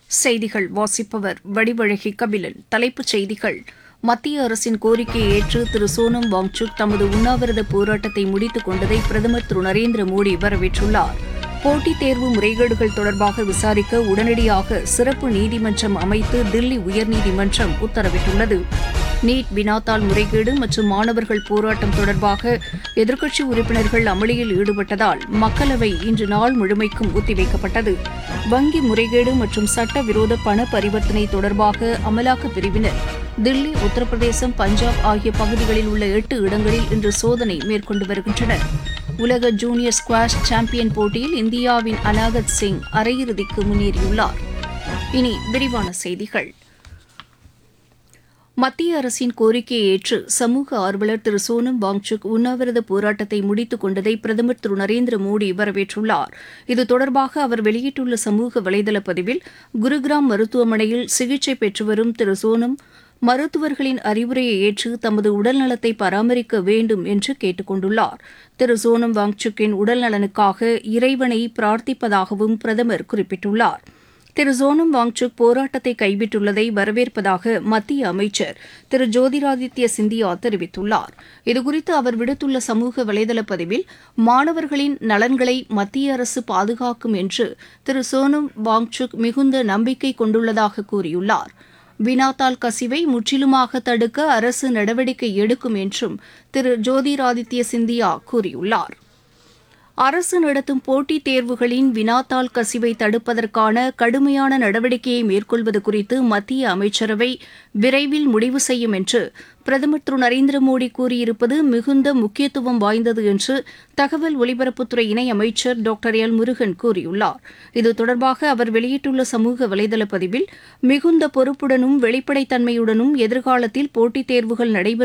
செய்திகள் வாசிப்பவர் வடிவழகி கபிலன் தலைப்புச் செய்திகள் மத்திய அரசின் கோரிக்கையை ஏற்று திரு சோனம் வாங்சுக் தமது உண்ணாவிரத போராட்டத்தை முடித்துக் கொண்டதை பிரதமர் திரு நரேந்திர மோடி வரவேற்றுள்ளார் போட்டித் தேர்வு முறைகேடுகள் தொடர்பாக விசாரிக்க உடனடியாக சிறப்பு நீதிமன்றம் அமைத்து தில்லி உயர்நீதிமன்றம் உத்தரவிட்டுள்ளது நீட் வினாத்தாள் முறைகேடு மற்றும் மாணவர்கள் போராட்டம் தொடர்பாக எதிர்க்கட்சி உறுப்பினர்கள் அமளியில் ஈடுபட்டதால் மக்களவை இன்று நாள் முழுமைக்கும் ஒத்திவைக்கப்பட்டது வங்கி முறைகேடு மற்றும் சட்டவிரோத பண பரிவர்த்தனை தொடர்பாக அமலாக்கப் பிரிவினர் தில்லி உத்தரப்பிரதேசம் பஞ்சாப் ஆகிய பகுதிகளில் உள்ள எட்டு இடங்களில் இன்று சோதனை மேற்கொண்டு வருகின்றனர் உலக ஜூனியர் ஸ்குவாஷ் சாம்பியன் போட்டியில் இந்தியாவின் அனாகத் சிங் அரையிறுதிக்கு முன்னேறியுள்ளார் இனி விரிவான செய்திகள் மத்திய அரசின் கோரிக்கையை ஏற்று சமூக ஆர்வலர் திரு சோனம் வாங்சுக் உண்ணாவிரத போராட்டத்தை முடித்துக் கொண்டதை பிரதமர் திரு நரேந்திர மோடி வரவேற்றுள்ளார் இது தொடர்பாக அவர் வெளியிட்டுள்ள சமூக வலைதள பதிவில் குருகிராம் மருத்துவமனையில் சிகிச்சை பெற்று வரும் திரு சோனம் மருத்துவர்களின் அறிவுரையை ஏற்று தமது உடல்நலத்தை பராமரிக்க வேண்டும் என்று கேட்டுக் கொண்டுள்ளார் திரு சோனம் வாங்சுக்கின் உடல்நலனுக்காக இறைவனை பிரார்த்திப்பதாகவும் பிரதமர் குறிப்பிட்டுள்ளார் திரு சோனம் வாங்சுக் போராட்டத்தை கைவிட்டுள்ளதை வரவேற்பதாக மத்திய அமைச்சர் திரு ஜோதிராதித்ய சிந்தியா தெரிவித்துள்ளார் இதுகுறித்து அவர் விடுத்துள்ள சமூக வலைதள பதிவில் மாணவர்களின் நலன்களை மத்திய அரசு பாதுகாக்கும் என்று திரு சோனம் வாங்சுக் மிகுந்த நம்பிக்கை கொண்டுள்ளதாக கூறியுள்ளார் வினாத்தாள் கசிவை முற்றிலுமாக தடுக்க அரசு நடவடிக்கை எடுக்கும் என்றும் திரு ஜோதிராதித்ய சிந்தியா கூறியுள்ளார் அரசு நடத்தும் போட்டித் தேர்வுகளின் வினாத்தாள் கசிவை தடுப்பதற்கான கடுமையான நடவடிக்கையை மேற்கொள்வது குறித்து மத்திய அமைச்சரவை விரைவில் முடிவு செய்யும் என்று பிரதமர் திரு நரேந்திர மோடி கூறியிருப்பது மிகுந்த முக்கியத்துவம் வாய்ந்தது என்று தகவல் ஒலிபரப்புத்துறை இணையமைச்சர் டாக்டர் எல் முருகன் கூறியுள்ளார் இது தொடர்பாக அவர் வெளியிட்டுள்ள சமூக வலைதள பதிவில் மிகுந்த பொறுப்புடனும் வெளிப்படைத்தன்மையுடனும் எதிர்காலத்தில் போட்டித் தேர்வுகள் நடைபெறும்